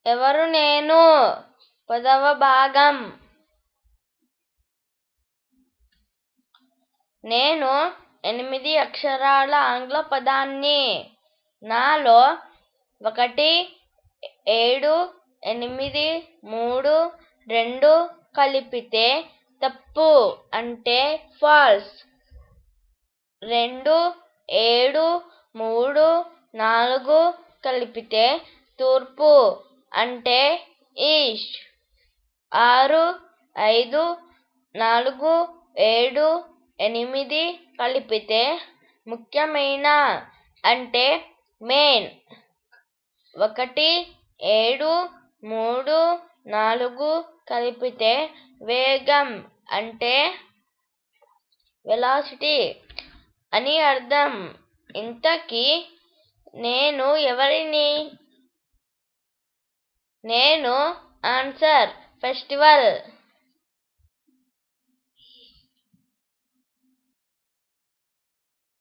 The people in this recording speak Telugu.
ఎవరు నేను పదవ భాగం నేను ఎనిమిది అక్షరాల ఆంగ్ల పదాన్ని నాలో ఒకటి ఏడు ఎనిమిది మూడు రెండు కలిపితే తప్పు అంటే ఫాల్స్ రెండు ఏడు మూడు నాలుగు కలిపితే తూర్పు అంటే ఈస్ట్ ఆరు ఐదు నాలుగు ఏడు ఎనిమిది కలిపితే ముఖ్యమైన అంటే మెయిన్ ఒకటి ఏడు మూడు నాలుగు కలిపితే వేగం అంటే వెలాసిటీ అని అర్థం ఇంతకీ నేను ఎవరిని నేను ఆన్సర్ ఫెస్టివల్